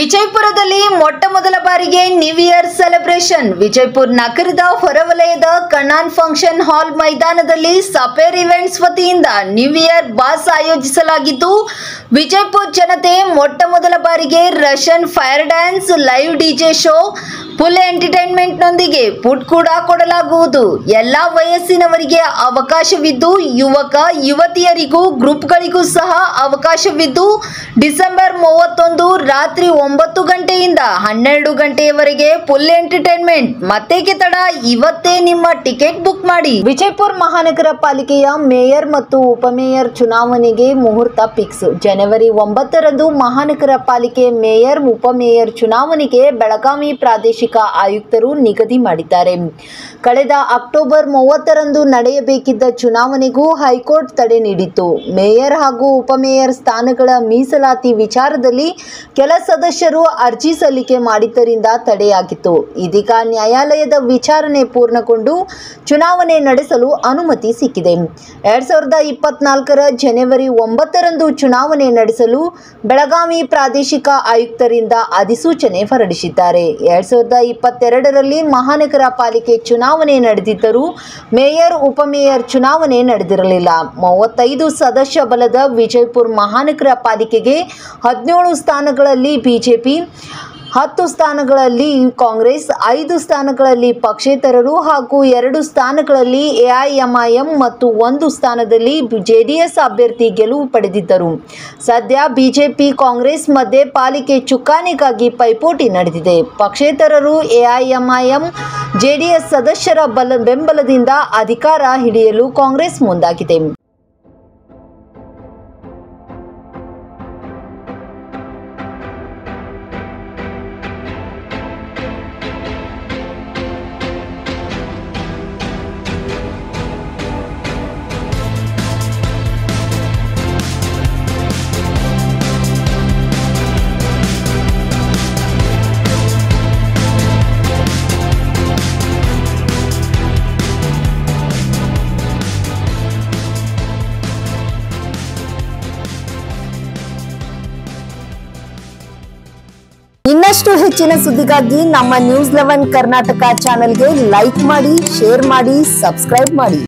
ವಿಜಯಪುರದಲ್ಲಿ ಮೊಟ್ಟ ಮೊದಲ ಬಾರಿಗೆ ನ್ಯೂ ಇಯರ್ ಸೆಲೆಬ್ರೇಷನ್ ವಿಜಯಪುರ ನಗರದ ಹೊರವಲಯದ ಕಣ್ಣಾನ್ ಫಂಕ್ಷನ್ ಹಾಲ್ ಮೈದಾನದಲ್ಲಿ ಸಪೇರ್ ಇವೆಂಟ್ಸ್ ವತಿಯಿಂದ ನ್ಯೂ ಇಯರ್ ಬಾಸ್ ಆಯೋಜಿಸಲಾಗಿದ್ದು ವಿಜಯಪುರ ಜನತೆ ಮೊಟ್ಟ ಮೊದಲ ಬಾರಿಗೆ Russian fire dance live DJ show full entertainment ನೊಂದಿಗೆ ಫುಡ್ ಕೂಡ ಕೊಡಲಾಗುವುದು ಎಲ್ಲಾ ವಯಸ್ಸಿನವರಿಗೆ ಅವಕಾಶವಿದ್ದು ಯುವಕ ಯುವತಿಯರಿಗೂ ಗ್ರೂಪ್ಗಳಿಗೂ ಸಹ ಅವಕಾಶವಿದ್ದು ಡಿಸೆಂಬರ್ ಮೂವತ್ತೊಂದು ರಾತ್ರಿ ಒಂಬತ್ತು ಗಂಟೆಯಿಂದ ಹನ್ನೆರಡು ಗಂಟೆಯವರೆಗೆ ಫುಲ್ ಎಂಟರ್ಟೈನ್ಮೆಂಟ್ ಮತ್ತೇಕೆ ತಡ ಇವತ್ತೇ ನಿಮ್ಮ ಟಿಕೆಟ್ ಬುಕ್ ಮಾಡಿ ವಿಜಯಪುರ ಮಹಾನಗರ ಪಾಲಿಕೆಯ ಮೇಯರ್ ಮತ್ತು ಉಪಮೇಯರ್ ಚುನಾವಣೆಗೆ ಮುಹೂರ್ತ ಫಿಕ್ಸ್ ಜನವರಿ ಒಂಬತ್ತರಂದು ಮಹಾನಗರ ಪಾಲಿಕೆ ಮೇಯರ್ ಉಪಮೇಯರ್ ಚುನಾವಣೆಗೆ ಬೆಳಗಾವಿ ಪ್ರಾದೇಶಿಕ ಆಯುಕ್ತರು ನಿಗದಿ ಮಾಡಿದ್ದಾರೆ ಕಳೆದ ಅಕ್ಟೋಬರ್ ಮೂವತ್ತರಂದು ನಡೆಯಬೇಕಿದ್ದ ಚುನಾವಣೆಗೂ ಹೈಕೋರ್ಟ್ ತಡೆ ನೀಡಿತ್ತು ಮೇಯರ್ ಹಾಗೂ ಉಪಮೇಯರ್ ಸ್ಥಾನಗಳ ಮೀಸಲಾತಿ ವಿಚಾರದಲ್ಲಿ ಕೆಲ ಸದಸ್ಯರು ಅರ್ಜಿ ಸಲ್ಲಿಕೆ ಮಾಡಿದ್ದರಿಂದ ತಡೆಯಾಗಿತ್ತು ಇದೀಗ ನ್ಯಾಯಾಲಯದ ವಿಚಾರಣೆ ಪೂರ್ಣಗೊಂಡು ಚುನಾವಣೆ ನಡೆಸಲು ಅನುಮತಿ ಸಿಕ್ಕಿದೆ ಎರಡ್ ಸಾವಿರದ ಇಪ್ಪತ್ನಾಲ್ಕರ ಜನವರಿ ಒಂಬತ್ತರಂದು ಚುನಾವಣೆ ನಡೆಸಲು ಬೆಳಗಾವಿ ಪ್ರಾದೇಶಿಕ ಆಯುಕ್ತರಿಂದ ಅಧಿಸೂಚನೆ ಹೊರಡಿಸಿದ್ದಾರೆ ಎರಡ್ ಸಾವಿರದ ಇಪ್ಪತ್ತೆರಡರಲ್ಲಿ ಮಹಾನಗರ ಪಾಲಿಕೆ ಚುನಾವಣೆ ನಡೆದಿದ್ದರೂ ಮೇಯರ್ ಉಪಮೇಯರ್ ಚುನಾವಣೆ ನಡೆದಿರಲಿಲ್ಲ ಮೂವತ್ತೈದು ಸದಸ್ಯ ಬಲದ ವಿಜಯಪುರ ಮಹಾನಗರ ಪಾಲಿಕೆಗೆ ಹದಿನೇಳು ಸ್ಥಾನಗಳಲ್ಲಿ ಬಿಜೆಪಿ ಹತ್ತು ಸ್ಥಾನಗಳಲ್ಲಿ ಕಾಂಗ್ರೆಸ್ ಐದು ಸ್ಥಾನಗಳಲ್ಲಿ ಪಕ್ಷೇತರರು ಹಾಗೂ ಎರಡು ಸ್ಥಾನಗಳಲ್ಲಿ ಎಐಎಂಐಎಂ ಮತ್ತು ಒಂದು ಸ್ಥಾನದಲ್ಲಿ ಜೆಡಿಎಸ್ ಅಭ್ಯರ್ಥಿ ಗೆಲುವು ಪಡೆದಿದ್ದರು ಸದ್ಯ ಬಿಜೆಪಿ ಕಾಂಗ್ರೆಸ್ ಮಧ್ಯೆ ಪಾಲಿಕೆ ಚುಕ್ಕಾಣಿಗಾಗಿ ಪೈಪೋಟಿ ನಡೆದಿದೆ ಪಕ್ಷೇತರರು ಎಐಎಂಐಎಂ ಜೆಡಿಎಸ್ ಸದಸ್ಯರ ಬಲ ಬೆಂಬಲದಿಂದ ಅಧಿಕಾರ ಹಿಡಿಯಲು ಕಾಂಗ್ರೆಸ್ ಮುಂದಾಗಿದೆ ಇನ್ನಷ್ಟು ಹೆಚ್ಚಿನ ಸುದ್ದಿಗಾಗಿ ನಮ್ಮ ನ್ಯೂಸ್ ಲೆವೆನ್ ಕರ್ನಾಟಕ ಚಾನೆಲ್ಗೆ ಲೈಕ್ ಮಾಡಿ ಶೇರ್ ಮಾಡಿ ಸಬ್ಸ್ಕ್ರೈಬ್ ಮಾಡಿ